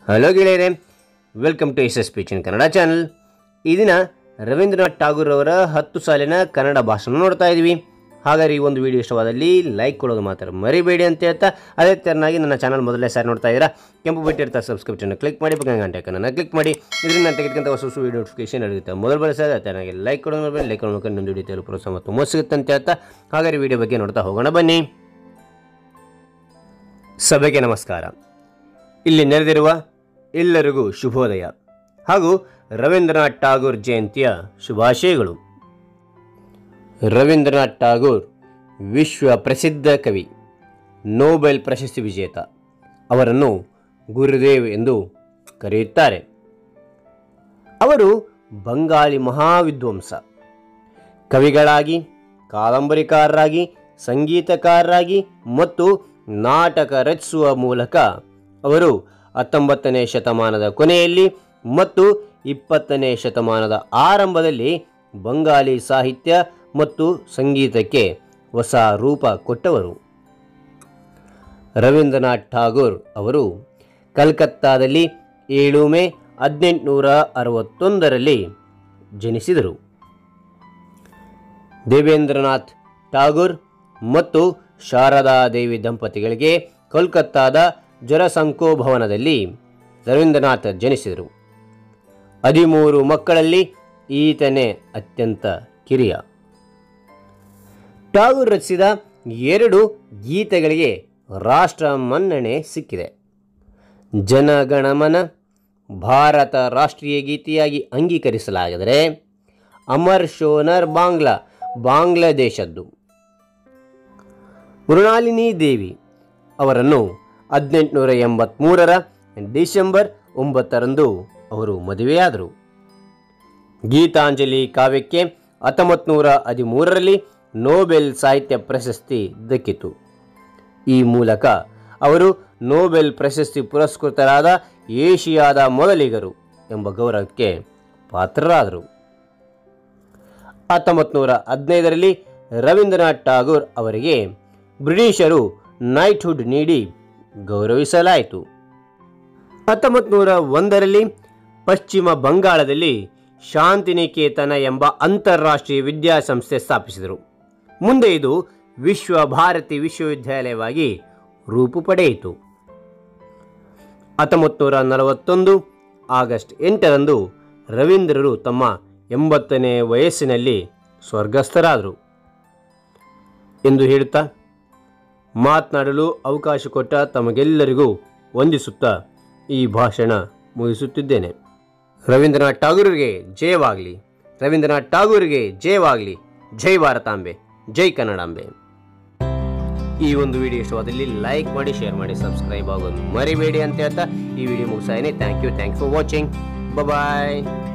hello ಗೆಳೆಯರೆ welcome to S S ಪಿಚಿನ್ Kannada channel ಈ ದಿನ ರವೀಂದ್ರನಾಥ್ ಠಾಗೂರ್ ಅವರ ಹತ್ತು ಸಾಲಿನ ಕನ್ನಡ ಭಾಷಣ ನೋಡ್ತಾ ಇದ್ದೀವಿ ಹಾಗಾದ್ರೆ ಈ ಒಂದು ವಿಡಿಯೋ ಇಷ್ಟವಾದಲ್ಲಿ ಲೈಕ್ ಕೊಡೋದು ಮಾತ್ರ ಮರಿಬೇಡಿ ಅಂತ ಹೇಳ್ತಾ ಅದೇ ತೆರನಾಗಿ ನನ್ನ ಚಾನಲ್ ಮೊದಲೇ ಸಾರಿ ನೋಡ್ತಾ ಇದ್ದೀರಾ ಕೆಂಪು ಬಿಟ್ಟಿರ್ತಾ ಸಬ್ಸ್ಕ್ರಿಪ್ಷನ್ ಕ್ಲಿಕ್ ಮಾಡಿ ಪಕ್ಕ ಗಂಟೆ ಐಕನನ್ನು ಕ್ಲಿಕ್ ಮಾಡಿ ಇದರಿಂದ ನಾನು ತೆಗೆದುಕೊಂತ ಹೊಸ ಹೊಸ ವಿಡಿಯೋ ನೋಟಿಫಿಕೇಶನ್ ಇರುತ್ತೆ ಮೊದಲು ಬರೋ ಸರ್ ತೆರನಾಗಿ ಲೈಕ್ ಕೊಡೋದು ಮರಿಬೇಡಿ ಲೈಕ್ ಕೊಡೋ ಇನ್ನೊಂದು ವಿಡಿಯೋ ತೇಲು ಪ್ರೋತ್ಸಾಹ ಮತ್ತು ತುಂಬ ಸಿಗುತ್ತೆ ಅಂತ ಹೇಳ್ತಾ ಹಾಗಾದ್ರೆ ವಿಡಿಯೋ ಬಗ್ಗೆ ನೋಡ್ತಾ ಹೋಗೋಣ ಬನ್ನಿ ಸಭೆಗೆ ನಮಸ್ಕಾರ ಇಲ್ಲಿ ನೆರೆದಿರುವ ಎಲ್ಲರಿಗೂ ಶುಭೋದಯ ಹಾಗೂ ರವೀಂದ್ರನಾಥ್ ಠಾಗೂರ್ ಜಯಂತಿಯ ಶುಭಾಶಯಗಳು ರವೀಂದ್ರನಾಥ್ ಠಾಗೂರ್ ವಿಶ್ವ ಪ್ರಸಿದ್ಧ ಕವಿ ನೋಬೆಲ್ ಪ್ರಶಸ್ತಿ ವಿಜೇತ ಅವರನ್ನು ಗುರುದೇವ್ ಎಂದು ಕರೆಯುತ್ತಾರೆ ಅವರು ಬಂಗಾಳಿ ಮಹಾವಿದ್ವಾಂಸ ಕವಿಗಳಾಗಿ ಕಾದಂಬರಿಕಾರರಾಗಿ ಸಂಗೀತಕಾರರಾಗಿ ಮತ್ತು ನಾಟಕ ರಚಿಸುವ ಮೂಲಕ ಅವರು ಹತ್ತೊಂಬತ್ತನೇ ಶತಮಾನದ ಕೊನೆಯಲ್ಲಿ ಮತ್ತು ಇಪ್ಪತ್ತನೇ ಶತಮಾನದ ಆರಂಭದಲ್ಲಿ ಬಂಗಾಳಿ ಸಾಹಿತ್ಯ ಮತ್ತು ಸಂಗೀತಕ್ಕೆ ಹೊಸ ರೂಪ ಕೊಟ್ಟವರು ರವೀಂದ್ರನಾಥ್ ಠಾಗೂರ್ ಅವರು ಕಲ್ಕತ್ತಾದಲ್ಲಿ ಏಳು ಮೇ ಹದಿನೆಂಟುನೂರ ಅರವತ್ತೊಂದರಲ್ಲಿ ಜನಿಸಿದರು ದೇವೇಂದ್ರನಾಥ್ ಠಾಗೂರ್ ಮತ್ತು ಶಾರದಾದೇವಿ ದಂಪತಿಗಳಿಗೆ ಕೋಲ್ಕತ್ತಾದ ಜರಸಂಕೋ ಭವನದಲ್ಲಿ ರವೀಂದ್ರನಾಥ್ ಜನಿಸಿದರು ಹದಿಮೂರು ಮಕ್ಕಳಲ್ಲಿ ಈತನೇ ಅತ್ಯಂತ ಕಿರಿಯ ಠಾಗೂರ್ ರಚಿಸಿದ ಎರಡು ಗೀತೆಗಳಿಗೆ ರಾಷ್ಟ್ರ ಮನ್ನಣೆ ಸಿಕ್ಕಿದೆ ಜನಗಣಮನ ಭಾರತ ರಾಷ್ಟ್ರೀಯ ಗೀತೆಯಾಗಿ ಅಂಗೀಕರಿಸಲಾಗಿದರೆ ಅಮರ್ ಶೋನರ್ ಬಾಂಗ್ಲಾ ಬಾಂಗ್ಲಾದೇಶದ್ದು ಮೃಣಾಲಿನಿ ದೇವಿ ಅವರನ್ನು ಹದಿನೆಂಟುನೂರ ಎಂಬತ್ತ್ಮೂರರ ಡಿಸೆಂಬರ್ ಒಂಬತ್ತರಂದು ಅವರು ಮದುವೆಯಾದರು ಗೀತಾಂಜಲಿ ಕಾವ್ಯಕ್ಕೆ ಹತ್ತೊಂಬತ್ತು ನೂರ ಹದಿಮೂರರಲ್ಲಿ ನೋಬೆಲ್ ಸಾಹಿತ್ಯ ಪ್ರಶಸ್ತಿ ದಕ್ಕಿತು ಈ ಮೂಲಕ ಅವರು ನೋಬೆಲ್ ಪ್ರಶಸ್ತಿ ಪುರಸ್ಕೃತರಾದ ಏಷಿಯಾದ ಮೊದಲಿಗರು ಎಂಬ ಗೌರವಕ್ಕೆ ಪಾತ್ರರಾದರು ಹತ್ತೊಂಬತ್ತು ನೂರ ಹದಿನೈದರಲ್ಲಿ ರವೀಂದ್ರನಾಥ್ ಠಾಗೂರ್ ಅವರಿಗೆ ಬ್ರಿಟಿಷರು ನೈಟ್ಹುಡ್ ನೀಡಿ ಗೌರವಿಸಲಾಯಿತು ಹತ್ತೊಂಬತ್ತು ನೂರ ಒಂದರಲ್ಲಿ ಪಶ್ಚಿಮ ಬಂಗಾಳದಲ್ಲಿ ಶಾಂತಿನಿಕೇತನ ಎಂಬ ಅಂತಾರಾಷ್ಟ್ರೀಯ ವಿದ್ಯಾಸಂಸ್ಥೆ ಸ್ಥಾಪಿಸಿದರು ಮುಂದೆ ಇದು ವಿಶ್ವ ಭಾರತಿ ವಿಶ್ವವಿದ್ಯಾಲಯವಾಗಿ ರೂಪು ಪಡೆಯಿತು ಹತ್ತೊಂಬತ್ತು ನೂರ ನಲವತ್ತೊಂದು ಆಗಸ್ಟ್ ಎಂಟರಂದು ರವೀಂದ್ರರು ತಮ್ಮ ಎಂಬತ್ತನೇ ವಯಸ್ಸಿನಲ್ಲಿ ಸ್ವರ್ಗಸ್ಥರಾದರು ಎಂದು ಹೇಳುತ್ತಾ ಮಾತನಾಡಲು ಅವಕಾಶ ಕೊಟ್ಟ ತಮಗೆಲ್ಲರಿಗೂ ವಂದಿಸುತ್ತಾ ಈ ಭಾಷಣ ಮುಗಿಸುತ್ತಿದ್ದೇನೆ ರವೀಂದ್ರನಾಥ್ ಠಾಗೂರಿಗೆ ಜಯವಾಗಲಿ ರವೀಂದ್ರನಾಥ್ ಠಾಗೂರಿಗೆ ಜಯವಾಗಲಿ ಜೈ ಭಾರತಾಂಬೆ ಜೈ ಕನ್ನಡಾಂಬೆ ಈ ಒಂದು ವಿಡಿಯೋ ಇಷ್ಟವಾದಲ್ಲಿ ಲೈಕ್ ಮಾಡಿ ಶೇರ್ ಮಾಡಿ ಸಬ್ಸ್ಕ್ರೈಬ್ ಆಗೋದು ಮರಿಬೇಡಿ ಅಂತ ಹೇಳ್ತಾ ಈ ವಿಡಿಯೋ ಮುಗಿಸಾಯನೆ thank you thank for watching bye